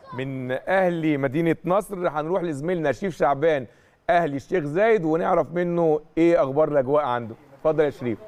من اهلي مدينه نصر هنروح لزميلنا شريف شعبان اهلي الشيخ زايد ونعرف منه ايه اخبار الاجواء عنده اتفضل يا شريف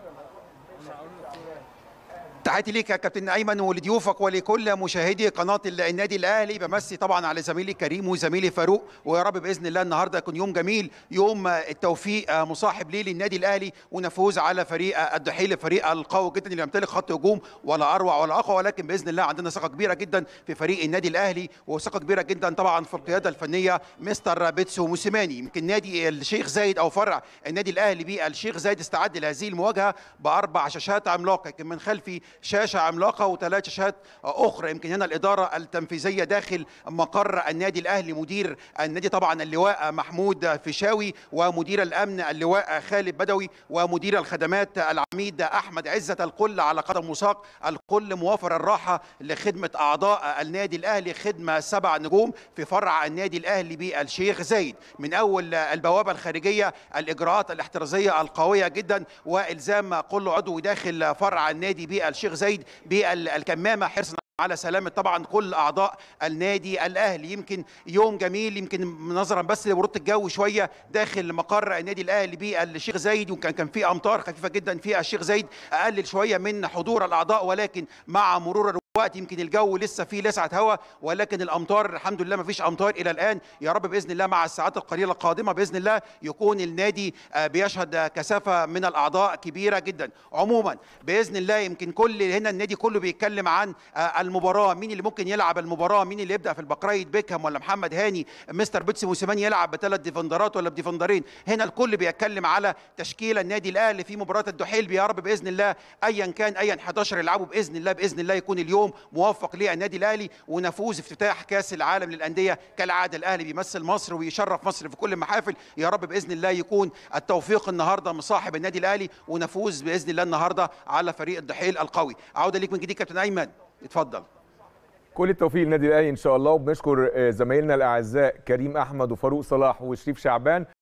تحياتي ليك يا كابتن ايمن ولضيوفك ولكل مشاهدي قناه النادي الاهلي بمسي طبعا على زميلي كريم وزميلي فاروق ويا رب باذن الله النهارده يكون يوم جميل يوم التوفيق مصاحب ليه للنادي الاهلي ونفوز على فريق الدحيل فريق القوي جدا اللي يمتلك خط هجوم ولا اروع ولا اقوى ولكن باذن الله عندنا ثقه كبيره جدا في فريق النادي الاهلي وثقه كبيره جدا طبعا في القياده الفنيه مستر بيتسو موسيماني يمكن نادي الشيخ زايد او فرع النادي الاهلي بالشيخ زايد استعد لهذه المواجهه باربع شاشات عملاقه يمكن من خلفي شاشه عملاقه وثلاث شاشات اخرى يمكن هنا الاداره التنفيذيه داخل مقر النادي الاهلي مدير النادي طبعا اللواء محمود فيشاوي ومدير الامن اللواء خالد بدوي ومدير الخدمات العميد احمد عزت الكل على قدم وساق الكل موافر الراحه لخدمه اعضاء النادي الاهلي خدمه سبع نجوم في فرع النادي الاهلي بالشيخ زايد من اول البوابه الخارجيه الاجراءات الاحترازيه القويه جدا والزام كل عضو داخل فرع النادي بالشيخ زايد بالكمامه حرصا على سلامة طبعا كل أعضاء النادي الأهلي يمكن يوم جميل يمكن نظرا بس لبرودة الجو شوية داخل مقر النادي الأهلي بالشيخ زايد وكان كان في أمطار خفيفة جدا في الشيخ زايد أقلل شوية من حضور الأعضاء ولكن مع مرور الوقت يمكن الجو لسه فيه لسعة هواء ولكن الامطار الحمد لله ما فيش امطار الى الان يا رب باذن الله مع الساعات القليله القادمه باذن الله يكون النادي بيشهد كثافه من الاعضاء كبيره جدا عموما باذن الله يمكن كل هنا النادي كله بيتكلم عن المباراه مين اللي ممكن يلعب المباراه مين اللي يبدا في البقرايد بيكهام ولا محمد هاني مستر بيتسي موسيماني يلعب بثلاث ديفندرات ولا بديفندرين هنا الكل بيتكلم على تشكيل النادي الاهلي في مباراه الدحيل يا رب باذن الله ايا كان ايا 11 يلعبوا باذن الله باذن الله يكون اليوم موفق للنادي الاهلي ونفوز افتتاح كاس العالم للانديه كالعاده الاهلي بيمثل مصر ويشرف مصر في كل المحافل يا رب باذن الله يكون التوفيق النهارده مصاحب النادي الاهلي ونفوز باذن الله النهارده على فريق الدحيل القوي عوده ليك من جديد كابتن ايمن اتفضل كل التوفيق للنادي الاهلي ان شاء الله وبنشكر زمايلنا الاعزاء كريم احمد وفاروق صلاح وشريف شعبان